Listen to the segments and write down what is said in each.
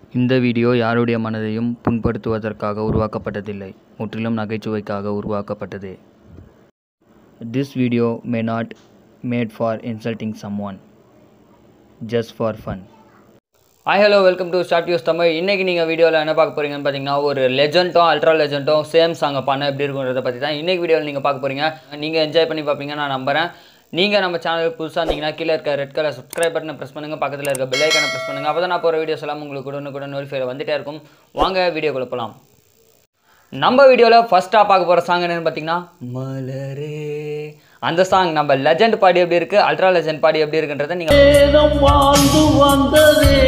இந்த வீடியோ யாருடைய மனதையும் புண்படுத்துவதற்காக உருவாக்கப்பட்டதில்லை முற்றிலும் நகைச்சுவைக்காக உருவாக்கப்பட்டதே this video may not made for insulting someone just for fun hi hello welcome to start use Tamil இன்றைக்கி நீங்கள் வீடியோவில் என்ன பார்க்க போகிறீங்கன்னு பார்த்தீங்கன்னா ஒரு லெஜெண்டும் அல்ட்ரா லெஜெண்டும் சேம் சாங்கை பண்ண எப்படி இருக்குன்றதை பற்றி தான் இன்றைக்கி வீடியோவில் நீங்கள் பார்க்க போகிறீங்க நீங்கள் என்ஜாய் பண்ணி பார்ப்பீங்க நான் நம்புறேன் நீங்கள் நம்ம சேனலுக்கு புதுசாக இருந்தீங்கன்னா கீழே இருக்க ரெட் கலர் சப்ஸ்கிரைப் பட்டனை ப்ரெஸ் பண்ணுங்கள் பக்கத்தில் இருக்க பெல் ஐக்கனை ப்ரெஸ் பண்ணுங்கள் அப்போ தான் நான் போகிற வீடியோஸ் எல்லாம் உங்களுக்கு உடனே கூட நோட்டிஃபை வந்துட்டே இருக்கும் வாங்க வீடியோ போகலாம் நம்ம வீடியோவில் ஃபஸ்ட்டாக பார்க்க போகிற சாங் என்னன்னு பார்த்தீங்கன்னா மலரே அந்த சாங் நம்ம லெஜெண்ட் பாடி எப்படி இருக்குது அல்ட்ரா லெஜெண்ட் பாடி எப்படி இருக்குன்றதை நீங்கள் வேதம் வாழ்ந்து வந்ததே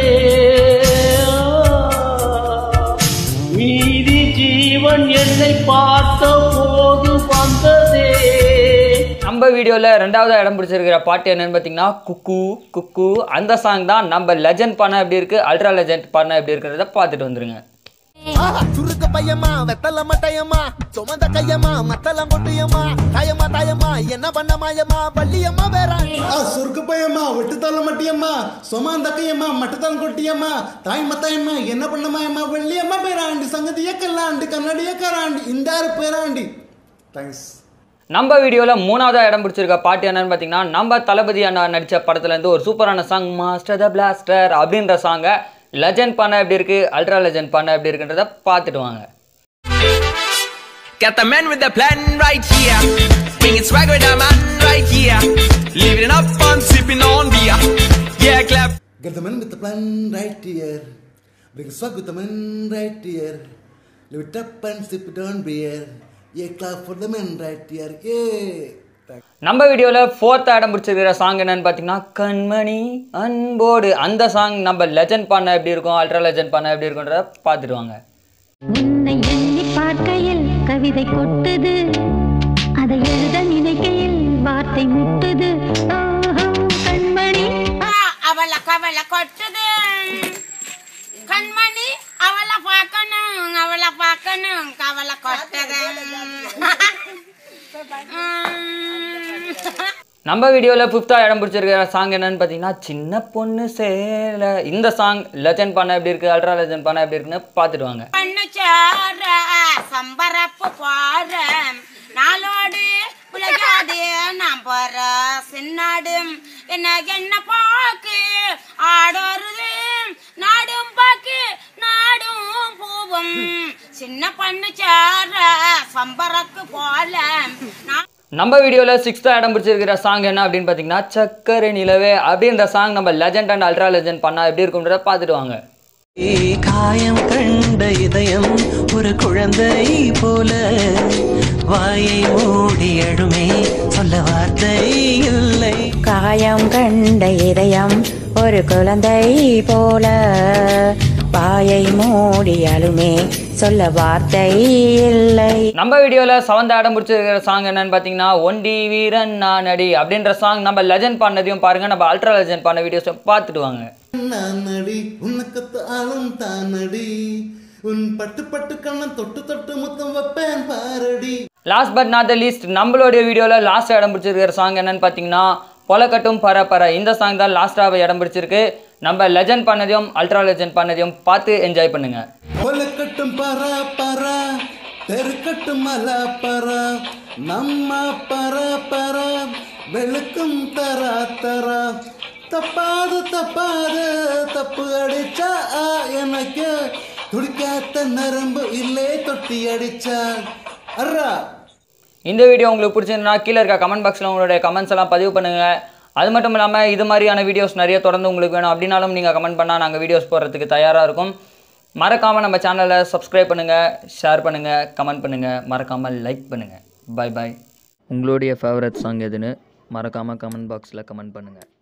மீதி ஜீவன் என்னை பார்த்த போது வந்ததே நம்ம வீடியோவில் ரெண்டாவது இடம் பிடிச்சிருக்கிற பாட்டு என்னன்னு பார்த்தீங்கன்னா குக்கு குக்கு அந்த சாங் தான் நம்ம லெஜெண்ட் பண்ண எப்படி இருக்குது அல்ட்ரா லெஜெண்ட் பண்ண எப்படி இருக்கிறத பார்த்துட்டு வந்துருங்க ஆஹா, சுருக்கு பையமா வெத்தல மட்டையம்மா சுமந்த கையம்மா மத்தலம் கொட்டியம்மா தாயம்மா தாயம்மா என்ன பண்ண மாயம்மா பள்ளியம்மா வேறாண்டி ಆ ಸುರ್ಕಪ್ಪಯ್ಯಮ್ಮ ಒಟ್ಟುತಲ ಮಟ್ಟಿಯಮ್ಮ ಸೋಮಾಂದಕ್ಕಯ್ಯಮ್ಮ ಮಟ್ಟತಲ ಕೊಟ್ಟಿಯಮ್ಮ ತಾಯಿ ಮತ್ತಾಯಮ್ಮ ಎನ್ನ ಪಣ್ಣಮ್ಮಯ್ಯಮ್ಮ வெள்ளியம்மா பேராண்டி சங்கதிய கல்லாண்டி கண்ணடிய கராண்டி இந்தாரு பேராண்டி தேங்க்ஸ் நம்ம வீடியோவில் மூணாவது இடம் பிடிச்சிருக்க பாட்டு என்னன்னு பார்த்தீங்கன்னா நம்ம தளபதி அண்ணா நடித்த படத்துலேருந்து ஒரு சூப்பரான சாங் மாஸ்டர் த பிளாஸ்டர் அப்படின்ற சாங்கை லெஜெண்ட் பண்ண எப்படி இருக்குது அல்ட்ரா லெஜெண்ட் பண்ண எப்படி இருக்குன்றத பார்த்துட்டு வாங்க Got the man with the plan right here. Bringing swag with the man right here. Living it up fun, sipping on beer. Yeah, clap. Get the man with the plan right here. Bring a swag with the man right here. Live it up and sip it on beer. Yeah, clap for the man right here. Yeah. Thanks. நம்ம வீடியோவில் fourth இடம் பிடிச்சிருக்கிற song என்னன்னு பார்த்தீங்கன்னா கண்மணி அன்போடு அந்த song நம்ம legend பண்ண எப்படி இருக்கும் அல்ட்ரா லெஜெண்ட் பண்ண எப்படி இருக்குன்றத பார்த்துட்டு வாங்க உன்னை எண்ணி பார்க்கையில் கவிதை கொட்டுது அதை எழுத நினைக்கையில் வார்த்தை முட்டுது ஓஹோ, கண்மணி அவள கவல கொட்டுது கண்மணி அவளை பார்க்கணும் அவளை பார்க்கணும் கவலை கொட்டுது நம்ம வீடியோவில் ஃபிஃப்த்தாக இடம் பிடிச்சிருக்கிற சாங் என்னன்னு பார்த்தீங்கன்னா சின்ன பொண்ணு சேல இந்த சாங் லெஜெண்ட் பண்ண எப்படி இருக்குது அல்ட்ரா லெஜெண்ட் பண்ண எப்படி இருக்குன்னு பார்த்துட்டு வாங்க பண்ணு சார சம்பரப்பு பார நாளோடு உலகாது நான் போற சின்னாடு என்ன என்ன பாக்கு ஆடோருது நாடும் பாக்கு நாடும் பூவும் சின்ன பண்ணு சார சம்பரக்கு போல நான் நம்ம வீடியோவில் சிக்ஸ்த்தாக இடம் பிடிச்சிருக்கிற சாங் என்ன அப்படின்னு பார்த்தீங்கன்னா சக்கரை நிலவே அப்படின்ற சாங் நம்ம லெஜெண்ட் அண்ட் அல்ட்ரா லெஜெண்ட் பண்ணால் எப்படி இருக்குன்றத பார்த்துட்டு வாங்க காயம் கண்ட இதயம் ஒரு குழந்தை போல வாயை மூடி அழுமே சொல்ல வார்த்தை இல்லை காயம் கண்ட இதயம் ஒரு குழந்தை போல வாயை மூடி அழுமே சொல்ல வார்த்தை இல்லை நம்ம வீடியோவில் செவன்த் இடம் பிடிச்சிருக்கிற சாங் என்னன்னு பார்த்தீங்கன்னா ஒண்டி வீரன் நான் அடி அப்படின்ற சாங் நம்ம லெஜெண்ட் பண்ணதையும் பாருங்கள் நம்ம அல்ட்ரா லெஜெண்ட் பண்ண வீடியோஸை பார்த்துட்டு வாங்க நானடி உனக்கு ஆளும் தானடி உன் பட்டு பட்டு கண்ணன் தொட்டு தொட்டு முத்தம் வைப்பேன் பாரடி last but not the least நம்மளுடைய வீடியோவில் லாஸ்ட் இடம் பிடிச்சிருக்கிற சாங் என்னன்னு பார்த்தீங்கன்னா பொலக்கட்டும் பர பர இந்த சாங் தான் லாஸ்ட்டாக இடம் பிடிச்சிருக்கு நம்ம லெஜெண்ட் பண்ணதையும் அல்ட்ரா லெஜெண்ட் பண்ணதையும் பார்த்து என்ஜாய் பண்ணுங்கள் கொலக்கட்டும் பரா பரா தெருக்கட்டும் மலா பரா நம்ம பரா பரா வெளுக்கும் தரா தரா தப்பாது தப்பாது தப்பு அடிச்சா ஆ, எனக்கு துடிக்காத்த நரம்பு இல்லே தொட்டி அடிச்சா அர்ரா இந்த வீடியோ உங்களுக்கு பிடிச்சிருந்தா கீழே இருக்க கமெண்ட் பாக்ஸில் உங்களுடைய கமெண்ட்ஸ் எல்லாம் பதிவு பண்ணுங்கள் அது மட்டும் இல்லாமல் இது மாதிரியான வீடியோஸ் நிறைய தொடர்ந்து உங்களுக்கு வேணும் அப்படின்னாலும் நீங்கள் கமெண்ட் பண்ணால் நாங்கள் வீடியோஸ் போடுறதுக்கு தயாராக இருக்கும் மறக்காமல் நம்ம சேனலை சப்ஸ்கிரைப் பண்ணுங்கள் ஷேர் பண்ணுங்கள் கமெண்ட் பண்ணுங்கள் மறக்காமல் லைக் பண்ணுங்கள் பை பாய் உங்களுடைய ஃபேவரட் சாங் எதுன்னு மறக்காமல் கமெண்ட் பாக்ஸில் கமெண்ட் பண்ணுங்கள்